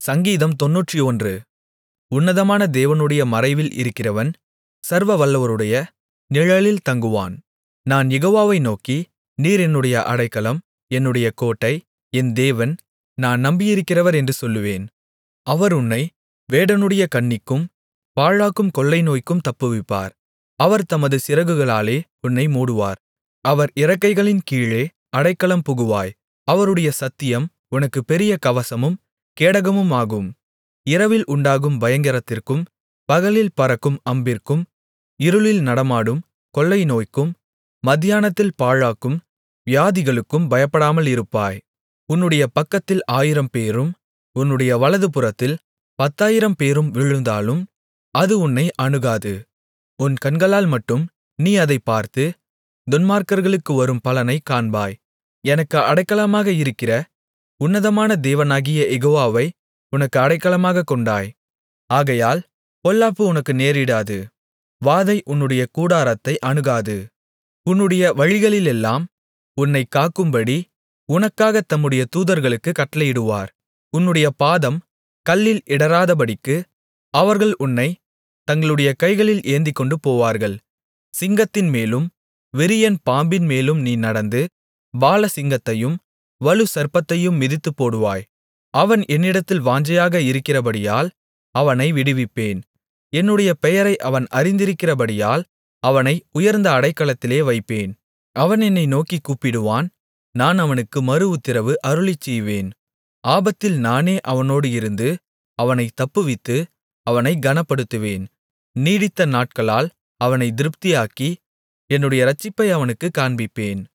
சங்கீதம் தொண்ணூற்றொன்று உன்னதமான தேவனுடைய மறைவில் இருக்கிறவன் சர்வவல்லவருடைய நிழலில் தங்குவான் நான் யெகோவாவை நோக்கி நீர் என்னுடைய அடைக்கலம் என்னுடைய கோட்டை என் தேவன் நான் நம்பியிருக்கிறவர் என்று சொல்லுவேன் அவர் உன்னை வேடனுடைய கண்ணிக்கும் பாழாக்கும் கொள்ளைநோய்க்கும் தப்புவிப்பார் அவர் தமது சிறகுகளாலே உன்னை மூடுவார் அவர் இறக்கைகளின் கீழே அடைக்கலம் புகுவாய் அவருடைய சத்தியம் உனக்குப் பெரிய கவசமும் கேடகமுமாகும் இரவில் உண்டாகும் பயங்கரத்திற்கும் பகலில் பறக்கும் அம்பிற்கும் இருளில் நடமாடும் கொள்ளைநோய்க்கும் மத்தியானத்தில் பாழாக்கும் வியாதிகளுக்கும் பயப்படாமல் இருப்பாய் உன்னுடைய பக்கத்தில் ஆயிரம்பேரும் உன்னுடைய வலதுபுறத்தில் பத்தாயிரம்பேரும் விழுந்தாலும் அது உன்னை அணுகாது உன் கண்களால் மட்டும் நீ அதைப் பார்த்து துன்மார்க்கர்களுக்கு வரும் பலனைக் காண்பாய் எனக்கு அடைக்கலமாக இருக்கிற உன்னதமான தேவனாகிய யெகோவாவை உனக்கு அடைக்கலமாகக் கொண்டாய் ஆகையால் பொல்லாப்பு உனக்கு நேரிடாது வாதை உன்னுடைய கூடாரத்தை அணுகாது உன்னுடைய வழிகளிலெல்லாம் உன்னைக் காக்கும்படி உனக்காகத் தம்முடைய தூதர்களுக்குக் கட்டளையிடுவார் உன்னுடைய பாதம் கல்லில் இடறாதபடிக்கு அவர்கள் உன்னைத் தங்களுடைய கைகளில் ஏந்திக்கொண்டு போவார்கள் சிங்கத்தின்மேலும் விரியன் பாம்பின்மேலும் நீ நடந்து பாலசிங்கத்தையும் வலுசர்ப்பத்தையும் மிதித்துப்போடுவாய் அவன் என்னிடத்தில் வாஞ்சையாக இருக்கிறபடியால் அவனை விடுவிப்பேன் என்னுடைய பெயரை அவன் அறிந்திருக்கிறபடியால் அவனை உயர்ந்த அடைக்கலத்திலே வைப்பேன் அவன் என்னை நோக்கிக் கூப்பிடுவான் நான் அவனுக்கு மறுஉத்திரவு அருளிச்செய்வேன் ஆபத்தில் நானே அவனோடு இருந்து அவனைத் தப்புவித்து அவனைக் கனப்படுத்துவேன் நீடித்த நாட்களால் அவனை திருப்தியாக்கி என்னுடைய இரட்சிப்பை அவனுக்குக் காண்பிப்பேன்